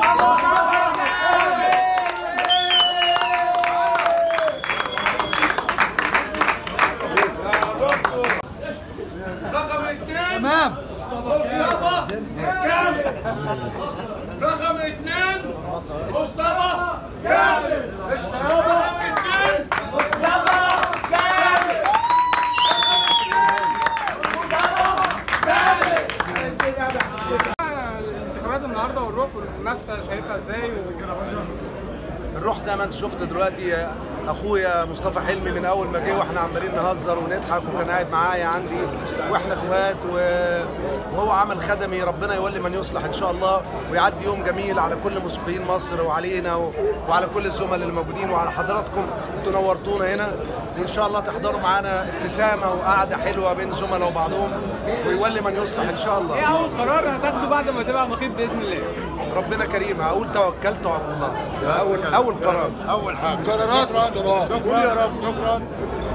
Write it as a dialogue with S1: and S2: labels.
S1: رقم اثنين
S2: تمام
S1: مصطفى كامل رقم اثنين مصطفى كامل رقم اثنين
S3: الانتخابات النهارده والروح والمنافسه شايفها ازاي
S4: الروح زي ما انت شفت دلوقتي اخويا مصطفى حلمي من اول ما جه واحنا عمالين نهزر ونضحك وكان قاعد معايا عندي واحنا اخوات و- وهو عمل خدمي ربنا يولي من يصلح ان شاء الله ويعدي يوم جميل على كل موسيقيين مصر وعلينا و- وعلى كل الزملاء اللي موجودين وعلى حضراتكم انتوا نورتونا هنا وان شاء الله تحضروا معانا ابتسامه وقعده حلوه بين زملاء وبعضهم ويولي من يصلح ان شاء الله
S3: ايه اول قرار هتاخده بعد ما تبقى نقيب باذن الله
S4: ربنا كريم هقول توكلت على الله اول اول قرار
S1: اول حاجه
S2: قرارات مش قرار
S1: شكرا يا رب شكرا